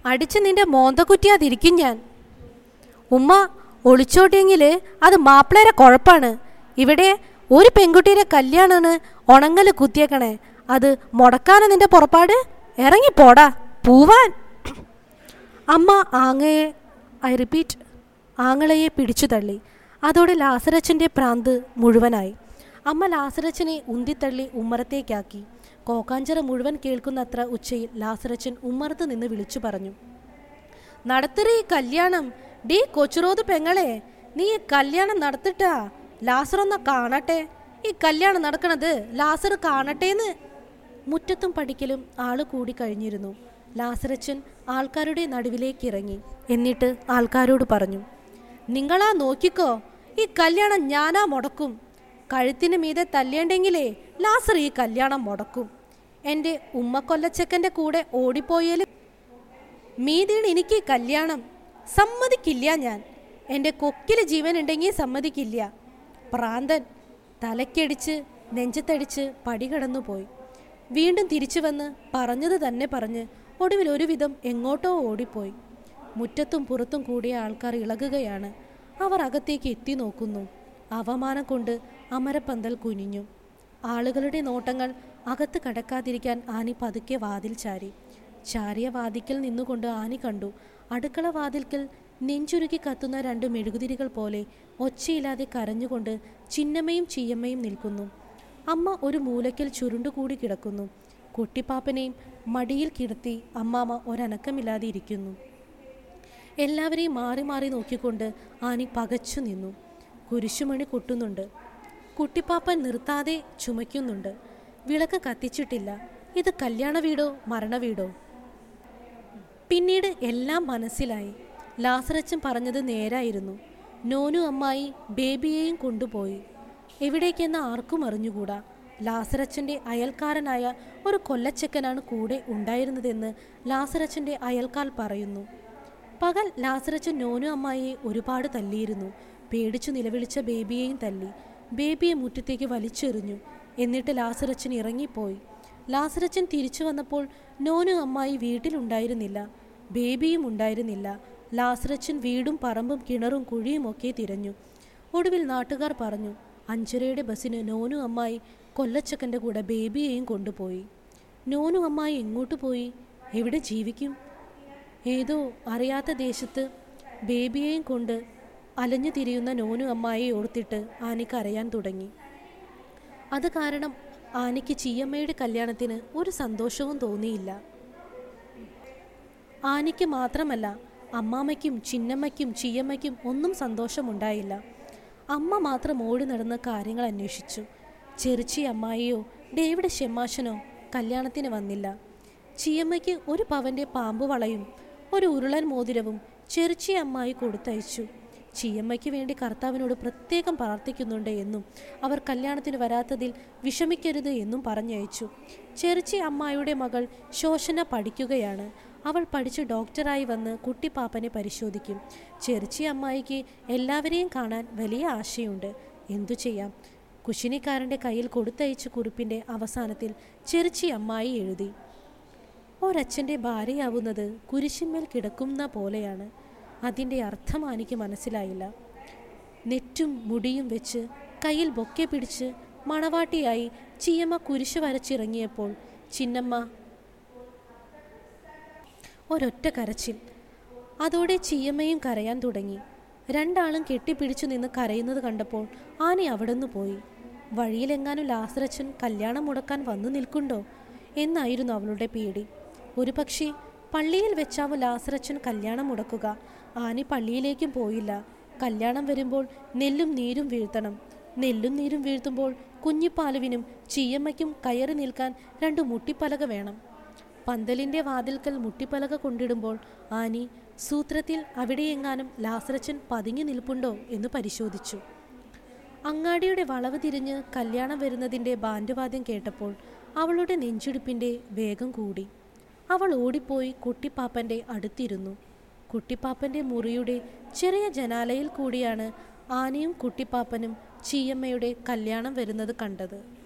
അടിച്ച് നിന്റെ മോന്തക്കുറ്റിയാതിരിക്കും ഞാൻ ഉമ്മ ഒളിച്ചോട്ടിയെങ്കിൽ അത് മാപ്പിളേരെ കുഴപ്പാണ് ഇവിടെ ഒരു പെൺകുട്ടിയുടെ കല്യാണമാണ് ഉണങ്ങൽ കുത്തിയേക്കണേ അത് മുടക്കാനാ നിന്റെ പുറപ്പാട് ഇറങ്ങിപ്പോടാ പൂവാൻ അമ്മ ആങ്ങയെ ഐ റിപ്പീറ്റ് ആങ്ങളയെ പിടിച്ചു തള്ളി അതോടെ ലാസറച്ചൻ്റെ പ്രാന്ത് മുഴുവനായി അമ്മ ലാസറച്ചനെ ഉന്തിത്തള്ളി ഉമ്മറത്തേക്കാക്കി കോക്കാഞ്ചിറ മുഴുവൻ കേൾക്കുന്നത്ര ഉച്ചയിൽ ലാസറച്ചൻ ഉമ്മറത്ത് നിന്ന് വിളിച്ചു പറഞ്ഞു നടത്തറി ഈ കല്യാണം ഡീ കൊച്ചുറോത് പെങ്ങളെ നീ ഈ കല്യാണം നടത്തിട്ടാ ലാസർ ഒന്ന് കാണട്ടെ ഈ കല്യാണം നടക്കണത് ലാസർ കാണട്ടേന്ന് മുറ്റത്തും പടിക്കലും ആള് കൂടി കഴിഞ്ഞിരുന്നു ലാസറച്ചൻ ആൾക്കാരുടെ നടുവിലേക്ക് ഇറങ്ങി എന്നിട്ട് ആൾക്കാരോട് പറഞ്ഞു നിങ്ങളാ നോക്കിക്കോ ഈ കല്യാണം ഞാനാ മുടക്കും കഴുത്തിന് മീതെ തല്ലേണ്ടെങ്കിലേ ലാസർ ഈ കല്യാണം മുടക്കും എൻ്റെ ഉമ്മക്കൊല്ലച്ചക്കൻ്റെ കൂടെ ഓടിപ്പോയാലും മീതിയാണ് എനിക്ക് ഈ കല്യാണം സമ്മതിക്കില്ല ഞാൻ എൻ്റെ കൊക്കിൽ ജീവൻ ഉണ്ടെങ്കിൽ സമ്മതിക്കില്ല പ്രാന്തൻ തലക്കടിച്ച് നെഞ്ചത്തടിച്ച് പടി കടന്നുപോയി വീണ്ടും തിരിച്ചു വന്ന് പറഞ്ഞത് തന്നെ പറഞ്ഞ് ഒടുവിൽ ഒരുവിധം എങ്ങോട്ടോ ഓടിപ്പോയി മുറ്റത്തും പുറത്തും കൂടിയ ആൾക്കാർ ഇളകുകയാണ് അവർ അകത്തേക്ക് എത്തി നോക്കുന്നു അവമാനം കൊണ്ട് അമരപ്പന്തൽ കുനിഞ്ഞു ആളുകളുടെ നോട്ടങ്ങൾ അകത്ത് കടക്കാതിരിക്കാൻ ആനി പതുക്കെ വാതിൽ ചാരി ചാരിയ വാതിക്കൽ നിന്നുകൊണ്ട് ആനി കണ്ടു അടുക്കള വാതിൽക്കൽ നെഞ്ചുരുക്കി കത്തുന്ന രണ്ട് മെഴുകുതിരികൾ പോലെ ഒച്ചയില്ലാതെ കരഞ്ഞുകൊണ്ട് ചിന്നമ്മയും ചീയമ്മയും നിൽക്കുന്നു അമ്മ ഒരു മൂലയ്ക്കൽ ചുരുണ്ടുകൂടി കിടക്കുന്നു കുട്ടിപ്പാപ്പനെയും മടിയിൽ കിടത്തി അമ്മാമ്മ ഒരനക്കമില്ലാതെ ഇരിക്കുന്നു എല്ലാവരെയും മാറി മാറി നോക്കിക്കൊണ്ട് ആനി പകച്ചു നിന്നു കുരിശുമണി കൊട്ടുന്നുണ്ട് കുട്ടിപ്പാപ്പൻ നിർത്താതെ ചുമയ്ക്കുന്നുണ്ട് വിളക്ക് കത്തിച്ചിട്ടില്ല ഇത് കല്യാണ വീടോ മരണ വീടോ പിന്നീട് എല്ലാം മനസ്സിലായി ലാസറച്ചൻ പറഞ്ഞത് നേരായിരുന്നു നോനു അമ്മായി ബേബിയെയും കൊണ്ടുപോയി എവിടേക്കെന്ന് ആർക്കും അറിഞ്ഞുകൂടാ ലാസറച്ചൻ്റെ അയൽക്കാരനായ ഒരു കൊല്ലച്ചക്കനാണ് കൂടെ ഉണ്ടായിരുന്നതെന്ന് ലാസറച്ചൻ്റെ അയൽക്കാർ പറയുന്നു പകൽ ലാസറച്ചൻ നോനു അമ്മായിയെ ഒരുപാട് തല്ലിയിരുന്നു പേടിച്ചു നിലവിളിച്ച ബേബിയെയും തല്ലി ബേബിയെ മുറ്റത്തേക്ക് വലിച്ചെറിഞ്ഞു എന്നിട്ട് ലാസറച്ചൻ ഇറങ്ങിപ്പോയി ലാസറച്ചൻ തിരിച്ചു വന്നപ്പോൾ നോനു അമ്മായി വീട്ടിലുണ്ടായിരുന്നില്ല ബേബിയും ഉണ്ടായിരുന്നില്ല ലാസറച്ചൻ വീടും പറമ്പും കിണറും കുഴിയും ഒക്കെ തിരഞ്ഞു ഒടുവിൽ നാട്ടുകാർ പറഞ്ഞു അഞ്ചരയുടെ ബസ്സിന് നോനു അമ്മായി കൊല്ലച്ചക്കൻ്റെ കൂടെ ബേബിയെയും കൊണ്ടുപോയി നോനു അമ്മായി എങ്ങോട്ട് പോയി എവിടെ ജീവിക്കും ഏതോ അറിയാത്ത ദേശത്ത് ബേബിയെയും കൊണ്ട് അലഞ്ഞു തിരിയുന്ന നോനു അമ്മായിയെ ഓർത്തിട്ട് ആനിക്ക് അറിയാൻ തുടങ്ങി അത് കാരണം ആനിക്ക് ചീയമ്മയുടെ കല്യാണത്തിന് ഒരു സന്തോഷവും തോന്നിയില്ല ആനിക്ക് മാത്രമല്ല അമ്മാമ്മയ്ക്കും ചിന്നമ്മയ്ക്കും ചീയമ്മയ്ക്കും ഒന്നും സന്തോഷമുണ്ടായില്ല അമ്മ മാത്രം ഓടി നടന്ന് കാര്യങ്ങൾ അന്വേഷിച്ചു ചെറുച്ചി അമ്മായിയോ ഡേവിഡ് ഷെമാശനോ കല്യാണത്തിന് വന്നില്ല ചീയമ്മയ്ക്ക് ഒരു പവൻ്റെ പാമ്പ് വളയും ഒരു ഉരുളൻ മോതിരവും ചെറുച്ചി അമ്മായി കൊടുത്തയച്ചു ചീയമ്മയ്ക്ക് വേണ്ടി കർത്താവിനോട് പ്രത്യേകം പ്രാർത്ഥിക്കുന്നുണ്ട് എന്നും അവർ കല്യാണത്തിന് വരാത്തതിൽ വിഷമിക്കരുത് എന്നും പറഞ്ഞയച്ചു ചെറുച്ചി അമ്മായിയുടെ മകൾ ശോഷന പഠിക്കുകയാണ് അവൾ പഠിച്ച് ഡോക്ടറായി വന്ന് കുട്ടിപ്പാപ്പനെ പരിശോധിക്കും ചെറുച്ചി അമ്മായിക്ക് എല്ലാവരെയും കാണാൻ വലിയ ആശയുണ്ട് എന്തു ചെയ്യാം കുശിനിക്കാരൻ്റെ കയ്യിൽ കൊടുത്തയച്ച കുറിപ്പിൻ്റെ അവസാനത്തിൽ ചെറുച്ചി അമ്മായി എഴുതി ഒരച്ഛൻ്റെ ഭാര്യയാവുന്നത് കുരിശിന്മേൽ കിടക്കുന്ന പോലെയാണ് അതിൻ്റെ അർത്ഥം എനിക്ക് മനസ്സിലായില്ല നെറ്റും മുടിയും വെച്ച് കയ്യിൽ ബൊക്കെ പിടിച്ച് മണവാട്ടിയായി ചീയമ്മ കുരിശ് വരച്ചിറങ്ങിയപ്പോൾ ചിന്നമ്മ ഒരൊറ്റ കരച്ചിൽ അതോടെ ചീയമ്മയും കരയാൻ തുടങ്ങി രണ്ടാളും കെട്ടിപ്പിടിച്ചു നിന്ന് കരയുന്നത് കണ്ടപ്പോൾ ആനി അവിടുന്ന് പോയി വഴിയിലെങ്ങാനും ലാസറച്ചൻ കല്യാണം മുടക്കാൻ വന്നു നിൽക്കുണ്ടോ എന്നായിരുന്നു അവളുടെ പേടി ഒരുപക്ഷെ പള്ളിയിൽ വെച്ചാവും ലാസറച്ചൻ കല്യാണം മുടക്കുക ആനി പള്ളിയിലേക്കും പോയില്ല കല്യാണം വരുമ്പോൾ നെല്ലും നീരും വീഴ്ത്തണം നെല്ലും നീരും വീഴ്ത്തുമ്പോൾ കുഞ്ഞിപ്പാലുവിനും ചീയമ്മയ്ക്കും കയറി നിൽക്കാൻ രണ്ട് മുട്ടിപ്പലക വേണം പന്തലിൻ്റെ വാതിൽക്കൽ മുട്ടിപ്പലക കൊണ്ടിടുമ്പോൾ ആനി സൂത്രത്തിൽ അവിടെയെങ്ങാനും ലാസറച്ചൻ പതുങ്ങി നിൽപ്പുണ്ടോ എന്ന് പരിശോധിച്ചു അങ്ങാടിയുടെ വളവ് തിരിഞ്ഞ് കല്യാണം വരുന്നതിൻ്റെ ബാൻഡുവാദ്യം കേട്ടപ്പോൾ അവളുടെ നെഞ്ചിടിപ്പിൻ്റെ വേഗം കൂടി അവൾ ഓടിപ്പോയി കുട്ടിപ്പാപ്പൻ്റെ അടുത്തിരുന്നു കുട്ടിപ്പാപ്പൻ്റെ മുറിയുടെ ചെറിയ ജനാലയിൽ കൂടിയാണ് ആനയും കുട്ടിപ്പാപ്പനും ചീയമ്മയുടെ കല്യാണം വരുന്നത് കണ്ടത്